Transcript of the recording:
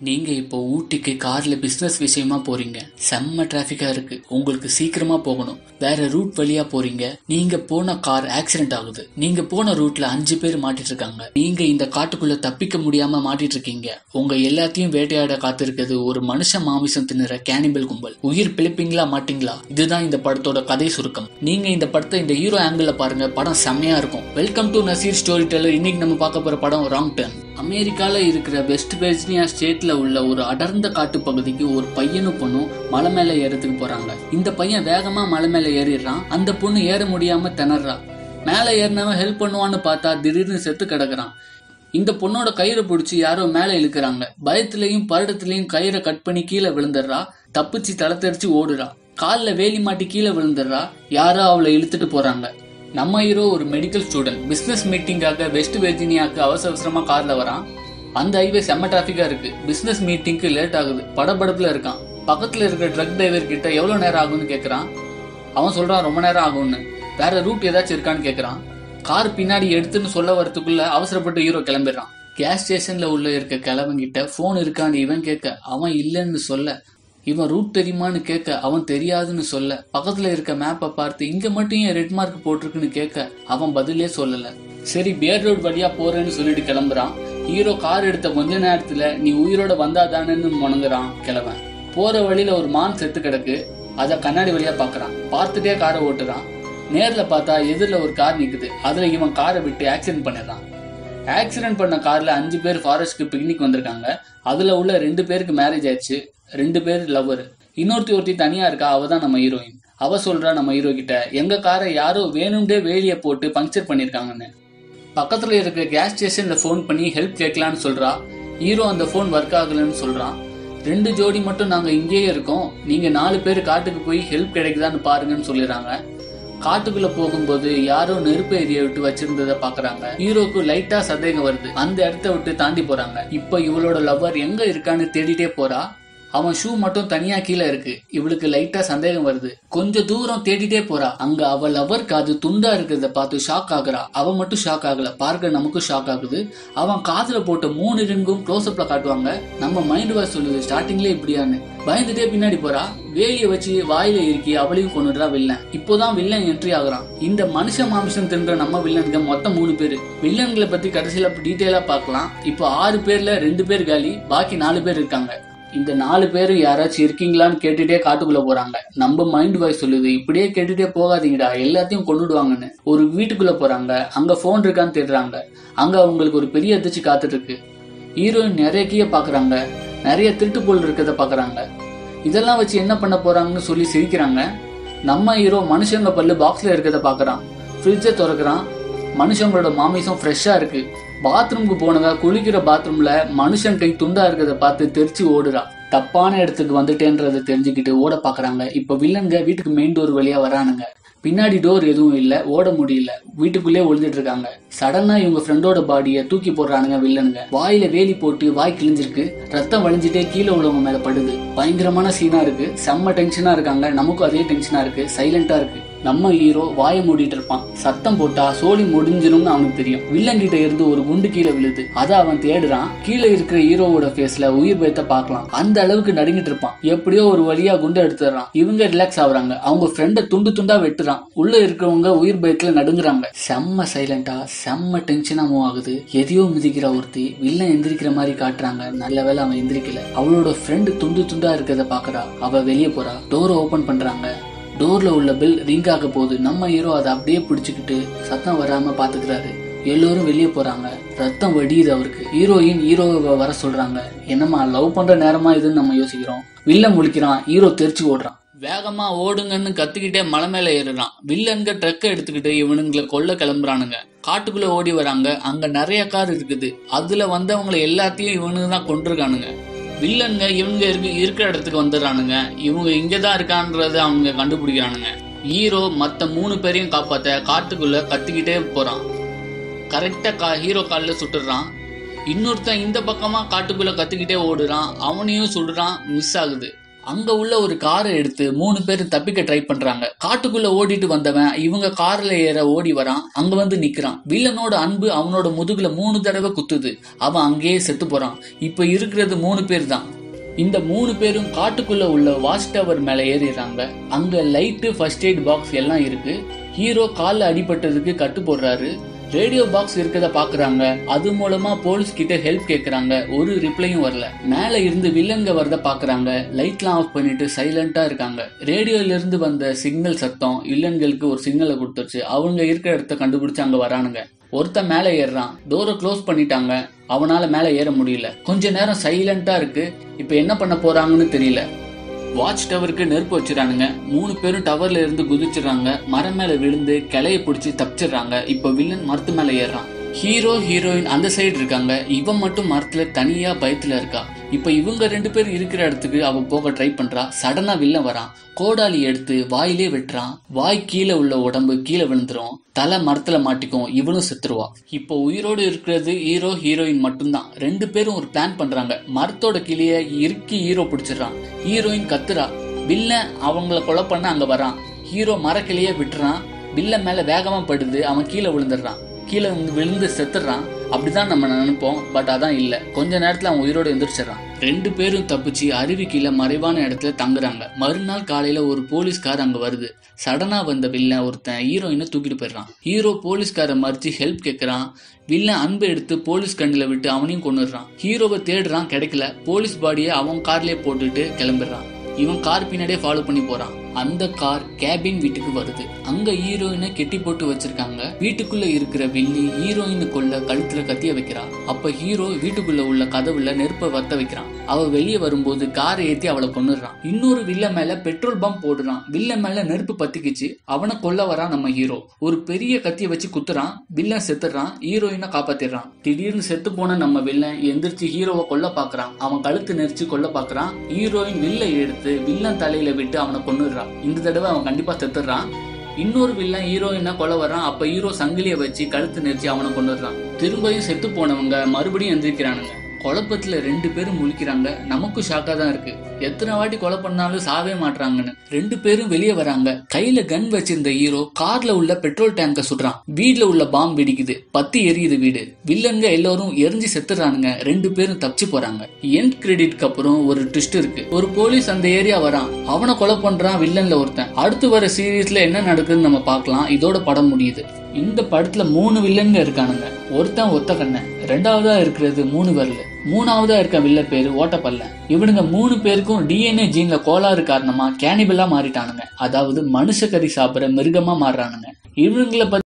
நீங்க இப்போ ஊட்டிக்கு கார்ல பிசினஸ் விஷயமா போறீங்க செம்ம டிராபிக்கா இருக்கு உங்களுக்கு சீக்கிரமா போகணும் வேற ரூட் வழியா போறீங்க நீங்க போன கார் ஆக்சிடென்ட் ஆகுது நீங்க போன ரூட்ல அஞ்சு பேர் மாட்டிட்டு இருக்காங்க நீங்க இந்த காட்டுக்குள்ள தப்பிக்க முடியாம மாட்டிட்டு இருக்கீங்க உங்க எல்லாத்தையும் வேட்டையாட காத்திருக்கிறது ஒரு மனுஷ மாமிசம் தின்னுற கேனிபல் கும்பல் உயிர் பிழைப்பீங்களா மாட்டீங்களா இதுதான் இந்த படத்தோட கதை சுருக்கம் நீங்க இந்த படத்தை இந்த ஹீரோ ஆங்கிள் பாருங்க படம் செம்மையா இருக்கும் welcome to Naseer story teller இன்னைக்கு நம்ம பார்க்க போற படம் ராங் டர்ன் அமெரிக்கால இருக்கிற வெஸ்ட் வெர்ஜினியா ஸ்டேட்ல உள்ள ஒரு அடர்ந்த காட்டு பகுதிக்கு ஒரு பையனும் பொண்ணும் மலை மேல ஏறதுக்கு போறாங்க இந்த பையன் வேகமா மலை மேல ஏறிடுறான் அந்த பொண்ணு ஏற முடியாம திணறா மேல ஏறினவன் ஹெல்ப் பண்ணுவான்னு பார்த்தா திடீர்னு செத்து கிடக்குறான் இந்த பொண்ணோட கயிறை பிடிச்சி யாரோ மேல இழுக்கிறாங்க பயத்துலயும் பருடத்துலயும் கயிறை கட் பண்ணி கீழே விழுந்துடுறா தப்பிச்சு தலை தெரிச்சு ஓடுறா காலில் வேலி மாட்டி கீழே விழுந்துடுறா யாரோ அவளை இழுத்துட்டு போறாங்க நம்ம ஹீரோ ஒரு மெடிக்கல் ஸ்டூடெண்ட் பிசினஸ் மீட்டிங்காக வெஸ்ட் வெர்ஜினியாக்கு அவசர அவசரமா கார்ல வரான் அந்த ஹைவே செம்ம டிராஃபிக்கா இருக்கு பிசினஸ் மீட்டிங்க்கு லேட் ஆகுது படபடப்புல இருக்கான் பக்கத்துல இருக்கிற ட்ரக் டிரைவர் கிட்ட எவ்வளவு நேரம் ஆகும்னு கேக்குறான் அவன் சொல்றான் ரொம்ப நேரம் ஆகும்னு வேற ரூட் ஏதாச்சும் இருக்கான்னு கேக்குறான் கார் பின்னாடி எடுத்துன்னு சொல்ல வரதுக்குள்ள அவசரப்பட்டு ஹீரோ கிளம்பிடுறான் கேஸ் ஸ்டேஷன்ல உள்ள இருக்க கிழவங்கிட்ட போன் இருக்கான்னு இவன் கேட்க அவன் இல்லைன்னு சொல்ல இவன் ரூட் தெரியுமான்னு கேட்க அவன் தெரியாதுன்னு சொல்ல பக்கத்துல இருக்க மேப்பை பார்த்து இங்க மட்டும் ஏன் ரெட் மார்க் போட்டிருக்குன்னு கேட்க அவன் பதிலே சொல்லல சரி பேர் ரோட் வழியா போறேன்னு சொல்லிட்டு கிளம்புறான் ஹீரோ கார் எடுத்த கொஞ்ச நேரத்துல நீ உயிரோட வந்தாதானேன்னு முணங்குறான் கிழவன் போற வழியில ஒரு மான் செத்து கிடக்கு அத கண்ணாடி வழியா பாக்குறான் பார்த்துட்டே காரை ஓட்டுறான் நேர்ல பார்த்தா எதிரில் ஒரு கார் நிக்குது அதுல இவன் காரை விட்டு ஆக்சிடென்ட் பண்ணிடுறான் ஆக்சிடென்ட் பண்ண கார்ல அஞ்சு பேர் ஃபாரஸ்ட்க்கு பிக்னிக் வந்திருக்காங்க அதுல உள்ள ரெண்டு பேருக்கு மேரேஜ் ஆயிடுச்சு ரெண்டு பேர் லவ்வர் இன்னொருத்தி ஒருத்தி தனியா இருக்கா அவ தான் நம்ம ஹீரோயின் அவ சொல்றா நம்ம ஹீரோ கிட்ட எங்க காரை யாரோ வேணும்டே வேலியை போட்டு பங்க்சர் பண்ணிருக்காங்கன்னு பக்கத்துல இருக்க கேஸ் ஸ்டேஷன்ல ஃபோன் பண்ணி ஹெல்ப் கேட்கலான்னு சொல்றா ஹீரோ அந்த ஃபோன் ஒர்க் ஆகலன்னு சொல்றான் ரெண்டு ஜோடி மட்டும் நாங்க இங்கேயே இருக்கோம் நீங்க நாலு பேர் காட்டுக்கு போய் ஹெல்ப் கிடைக்குதான்னு பாருங்கன்னு சொல்லிடுறாங்க காட்டுக்குள்ள போகும்போது யாரோ நெருப்பு எரிய விட்டு வச்சிருந்ததை பாக்குறாங்க ஹீரோக்கு லைட்டா சந்தேகம் வருது அந்த இடத்த விட்டு தாண்டி போறாங்க இப்ப இவளோட லவ்வர் எங்க இருக்கான்னு தேடிட்டே போறா அவன் ஷூ மட்டும் தனியா கீழே இருக்கு இவளுக்கு லைட்டா சந்தேகம் வருது கொஞ்ச தூரம் தேடிட்டே போறா அங்க அவ லவருக்கு அது துண்டா இருக்கிறத பார்த்து ஷாக் ஆகுறா அவ மட்டும் ஷாக் ஆகல பார்க்க நமக்கும் ஷாக் ஆகுது அவன் காதுல போட்ட மூணு ரிங்கும் க்ளோஸ்அப்ல காட்டுவாங்க நம்ம மைண்ட் வாஷ் சொல்லுது ஸ்டார்டிங்ல இப்படியான்னு பயந்துட்டே பின்னாடி போறா வேலிய வச்சு வாயில இறுக்கி அவளையும் கொண்டுடுறா வில்லன் இப்போதான் வில்லன் என்ட்ரி ஆகுறான் இந்த மனுஷ மாமிசம் தின்ற நம்ம வில்லனுக்கு மொத்தம் மூணு பேரு வில்லன்களை பத்தி கடைசியில டீட்டெயிலா பார்க்கலாம் இப்போ ஆறு பேர்ல ரெண்டு பேர் காலி பாக்கி நாலு பேர் இருக்காங்க இந்த நாலு பேர் யாராச்சும் இருக்கீங்களான்னு கேட்டுட்டே காட்டுக்குள்ள போறாங்க நம்ம மைண்ட் வாய்ஸ் சொல்லுது இப்படியே கேட்டுட்டே போகாதீங்கடா எல்லாத்தையும் கொண்டுடுவாங்கன்னு ஒரு வீட்டுக்குள்ள போறாங்க அங்க போன் இருக்கான்னு தேடுறாங்க அங்க அவங்களுக்கு ஒரு பெரிய அதிர்ச்சி காத்துட்டு இருக்கு ஹீரோயின் நிறைய கீய பாக்குறாங்க நிறைய திருட்டு பொருள் இருக்கிறத பாக்குறாங்க இதெல்லாம் வச்சு என்ன பண்ண போறாங்கன்னு சொல்லி சிரிக்கிறாங்க நம்ம ஹீரோ மனுஷங்க பல்லு பாக்ஸ்ல இருக்கிறத பாக்குறான் ஃப்ரிட்ஜை திறக்கிறான் மனுஷங்களோட மாமிசம் ஃப்ரெஷ்ஷா இருக்கு பாத்ரூம்க்கு போனவ குளிக்கிற பாத்ரூம்ல மனுஷன் கை துண்டா இருக்கிறத பார்த்து தெரிச்சு ஓடுறா தப்பான இடத்துக்கு வந்துட்டேன்றதை தெரிஞ்சுக்கிட்டு ஓட பாக்குறாங்க இப்ப வில்லன்க வீட்டுக்கு மெயின் டோர் வழியா வரானுங்க பின்னாடி டோர் எதுவும் இல்ல ஓட முடியல வீட்டுக்குள்ளே ஒளிஞ்சிட்டு இருக்காங்க சடனா இவங்க ஃப்ரெண்டோட பாடியை தூக்கி போடுறானுங்க வில்லனுங்க வாயில வேலி போட்டு வாய் கிழிஞ்சிருக்கு ரத்தம் வழிஞ்சிட்டே கீழே உள்ளவங்க மேல படுது பயங்கரமான சீனா இருக்கு செம்ம டென்ஷனா இருக்காங்க நமக்கும் அதே டென்ஷனா இருக்கு சைலண்டா இருக்கு நம்ம ஹீரோ வாயை மூடிட்டு இருப்பான் சத்தம் போட்டா சோழி முடிஞ்சிரும்னு அவனுக்கு தெரியும் வில்லன் கிட்ட இருந்து ஒரு குண்டு கீழே விழுது அதை அவன் தேடுறான் கீழே இருக்கிற ஹீரோவோட ஃபேஸ்ல உயிர் பயத்தை பார்க்கலாம் அந்த அளவுக்கு நடுங்கிட்டு இருப்பான் எப்படியோ ஒரு வழியா குண்டு எடுத்துறான் இவங்க ரிலாக்ஸ் ஆகுறாங்க அவங்க ஃப்ரெண்டை துண்டு துண்டா வெட்டுறான் உள்ள இருக்கிறவங்க உயிர் பயத்துல நடுங்குறாங்க செம்ம சைலண்டா செம்ம டென்ஷனா மூவ் ஆகுது எதையோ மிதிக்கிற ஒருத்தி வில்லன் எந்திரிக்கிற மாதிரி காட்டுறாங்க நல்ல வேளை அவன் எந்திரிக்கல அவளோட ஃப்ரெண்டு துண்டு துண்டா இருக்கிறத பாக்குறா அவ வெளியே போறா டோரை ஓபன் பண்றாங்க டோர்ல உள்ள பெல் ரிங் ஆக போகுது நம்ம ஹீரோ அதை அப்படியே பிடிச்சுக்கிட்டு சத்தம் வராம பாத்துக்கிறாரு எல்லோரும் வெளியே போறாங்க ரத்தம் வடியுது அவருக்கு ஹீரோயின் ஹீரோவை வர சொல்றாங்க என்னம்மா லவ் பண்ற நேரமா இதுன்னு நம்ம யோசிக்கிறோம் வில்ல முழிக்கிறான் ஹீரோ தெரிச்சு ஓடுறான் வேகமா ஓடுங்கன்னு கத்திக்கிட்டே மலை மேல ஏறுறான் வில்லன்க ட்ரக்கை எடுத்துக்கிட்டு இவனுங்களை கொல்ல கிளம்புறானுங்க காட்டுக்குள்ள ஓடி வராங்க அங்க நிறைய கார் இருக்குது அதுல வந்தவங்களை எல்லாத்தையும் இவனுங்க தான் கொண்டிருக்கானுங்க வில்லனுங்க இவங்க இருக்கு இருக்கிற இடத்துக்கு வந்துடுறானுங்க இவங்க இங்க தான் இருக்கான்றத அவங்க கண்டுபிடிக்கிறானுங்க ஹீரோ மத்த மூணு பேரையும் காப்பாத்த காட்டுக்குள்ள கத்திக்கிட்டே போறான் கரெக்டா கா ஹீரோ காலில் சுட்டுறான் இன்னொருத்தன் இந்த பக்கமா காட்டுக்குள்ள கத்திக்கிட்டே ஓடுறான் அவனையும் சுடுறான் மிஸ் ஆகுது அங்க உள்ள ஒரு காரை எடுத்து மூணு பேர் தப்பிக்க ட்ரை பண்றாங்க காட்டுக்குள்ள ஓடிட்டு வந்தவன் இவங்க கார்ல ஏற ஓடி வரான் அங்க வந்து நிக்கிறான் வில்லனோட அன்பு அவனோட முதுகுல மூணு தடவை குத்துது அவன் அங்கேயே செத்து போறான் இப்ப இருக்கிறது மூணு பேர் தான் இந்த மூணு பேரும் காட்டுக்குள்ள உள்ள வாட்ச் டவர் மேல ஏறிடுறாங்க அங்க லைட்டு ஃபர்ஸ்ட் எய்ட் பாக்ஸ் எல்லாம் இருக்கு ஹீரோ கால்ல அடிபட்டதுக்கு கட்டு போடுறாரு ரேடியோ பாக்ஸ் இருக்கத பாக்குறாங்க அது மூலமா போலீஸ் கிட்ட ஹெல்ப் கேக்குறாங்க ஒரு ரிப்ளையும் வரல மேல இருந்து வில்லங்க வரத பாக்குறாங்க லைட்லாம் ஆஃப் பண்ணிட்டு சைலண்டா இருக்காங்க ரேடியோல இருந்து வந்த சிக்னல் சத்தம் வில்லன்களுக்கு ஒரு சிக்னலை கொடுத்துருச்சு அவங்க இருக்கிற இடத்த கண்டுபிடிச்சு அங்க வரானுங்க ஒருத்தன் மேல ஏறுறான் டோரை க்ளோஸ் பண்ணிட்டாங்க அவனால மேல ஏற முடியல கொஞ்ச நேரம் சைலண்டா இருக்கு இப்ப என்ன பண்ண போறாங்கன்னு தெரியல வாட்ச் டவருக்கு நெருப்பு வச்சிடறானுங்க மூணு பேரும் டவர்ல இருந்து குதிச்சிடுறாங்க மரம் மேல விழுந்து கிளைய பிடிச்சி தப்பிச்சிடுறாங்க இப்ப வில்லன் மரத்து மேல ஏறுறான் ஹீரோ ஹீரோயின் அந்த சைடு இருக்காங்க இவன் மட்டும் மரத்துல தனியா பயத்துல இருக்கா இப்ப இவங்க ரெண்டு பேரும் இருக்கிற இடத்துக்கு அவ போக ட்ரை பண்றா சடனா வில்லன் வரான் கோடாலி எடுத்து வாயிலே வெட்டுறான் வாய் கீழே உள்ள உடம்பு கீழே விழுந்துரும் தலை மரத்துல மாட்டிக்கும் இவனும் செத்துருவா இப்போ உயிரோடு இருக்கிறது ஹீரோ ஹீரோயின் மட்டும்தான் ரெண்டு பேரும் ஒரு பிளான் பண்றாங்க மரத்தோட கீழே இறுக்கி ஹீரோ பிடிச்சிடுறான் ஹீரோயின் கத்துறா வில்லன் அவங்கள கொலை பண்ண அங்க வரான் ஹீரோ மரக்கிளையே விட்டுறான் வில்லன் மேல வேகமா படுது அவன் கீழே விழுந்துடுறான் கீழே வந்து விழுந்து செத்துடுறான் அப்படிதான் நம்ம நினைப்போம் பட் அதான் இல்ல கொஞ்ச நேரத்துல அவன் உயிரோடு எந்திரிச்சிடறான் ரெண்டு பேரும் தப்பிச்சு அருவி கீழே மறைவான இடத்துல தங்குறாங்க மறுநாள் காலையில ஒரு போலீஸ்கார் அங்க வருது சடனா வந்த வில்லன் ஒருத்தன் ஹீரோயினை தூக்கிட்டு போயிடுறான் ஹீரோ போலீஸ்காரை மறிச்சு ஹெல்ப் கேட்கறான் வில்லன் அன்பை எடுத்து போலீஸ் கண்ணில் விட்டு அவனையும் கொண்டுடுறான் ஹீரோவை தேடுறான் கிடைக்கல போலீஸ் பாடியை அவன் கார்லயே போட்டுட்டு கிளம்பிடுறான் இவன் கார் பின்னாடியே ஃபாலோ பண்ணி போறான் அந்த கார் கேபின் வீட்டுக்கு வருது அங்க ஹீரோயினை கெட்டி போட்டு வச்சிருக்காங்க வீட்டுக்குள்ள இருக்கிற வில்லி ஹீரோயினு கொள்ள கழுத்துல கத்திய வைக்கிறா அப்ப ஹீரோ வீட்டுக்குள்ள உள்ள கதவுல நெருப்ப வத்த வைக்கிறான் அவ வெளியே வரும்போது காரை ஏத்தி அவளை கொன்னுடுறான் இன்னொரு வில்ல மேல பெட்ரோல் பம்ப் போடுறான் வில்ல மேல நெருப்பு பத்திக்கிச்சு அவனை கொல்ல வரான் நம்ம ஹீரோ ஒரு பெரிய கத்திய வச்சு குத்துறான் வில்லன் செத்துறான் ஹீரோயினை காப்பாத்திடுறான் திடீர்னு செத்து போன நம்ம வில்லன் எந்திரிச்சு ஹீரோவை கொல்ல பாக்குறான் அவன் கழுத்து நெரிச்சு கொல்ல பாக்குறான் ஹீரோயின் வில்ல எடுத்து வில்லன் தலையில விட்டு அவனை கொன்னுடுறான் இந்த தடவை அவன் கண்டிப்பா செத்துடுறான் இன்னொரு வில்லன் ஹீரோயினை கொலை வரான் அப்ப ஹீரோ சங்கிலிய வச்சு கழுத்து நெரிச்சு அவனை கொண்டுடுறான் திரும்பியும் செத்து போனவங்க மறுபடியும் எந்திரிக்கிறானுங்க குழப்பத்துல ரெண்டு பேரும் முழிக்கிறாங்க நமக்கும் ஷாக்கா தான் இருக்கு எத்தனை வாட்டி கொலை பண்ணாலும் சாவே மாட்றாங்கன்னு ரெண்டு பேரும் வெளியே வராங்க கையில கன் வச்சிருந்த ஹீரோ கார்ல உள்ள பெட்ரோல் டேங்க சுடுறான் வீட்ல உள்ள பாம்பு வெடிக்குது பத்தி எரியுது வீடு வில்லங்க எல்லாரும் எரிஞ்சு செத்துறானுங்க ரெண்டு பேரும் தப்பிச்சு போறாங்க எண்ட் கிரெடிட்க்கு அப்புறம் ஒரு ட்விஸ்ட் இருக்கு ஒரு போலீஸ் அந்த ஏரியா வரான் அவனை கொலை பண்றான் வில்லன்ல ஒருத்தன் அடுத்து வர சீரீஸ்ல என்ன நடக்குதுன்னு நம்ம பார்க்கலாம் இதோட படம் முடியுது இந்த படத்துல மூணு வில்லங்க இருக்கானுங்க ஒருத்தன் ஒத்த கண்ணன் ரெண்டாவதா இருக்கிறது மூணு வரல மூணாவதா இருக்க வில்ல பேரு ஓட்டப்பல்ல இவனுங்க மூணு பேருக்கும் டிஎன்ஏ ஜீன்ல கோளாறு காரணமா கேனிபிளா மாறிட்டானுங்க அதாவது மனுஷ கறி சாப்பிடுற மிருகமா மாறுறானுங்க இவனுங்களை பத்தி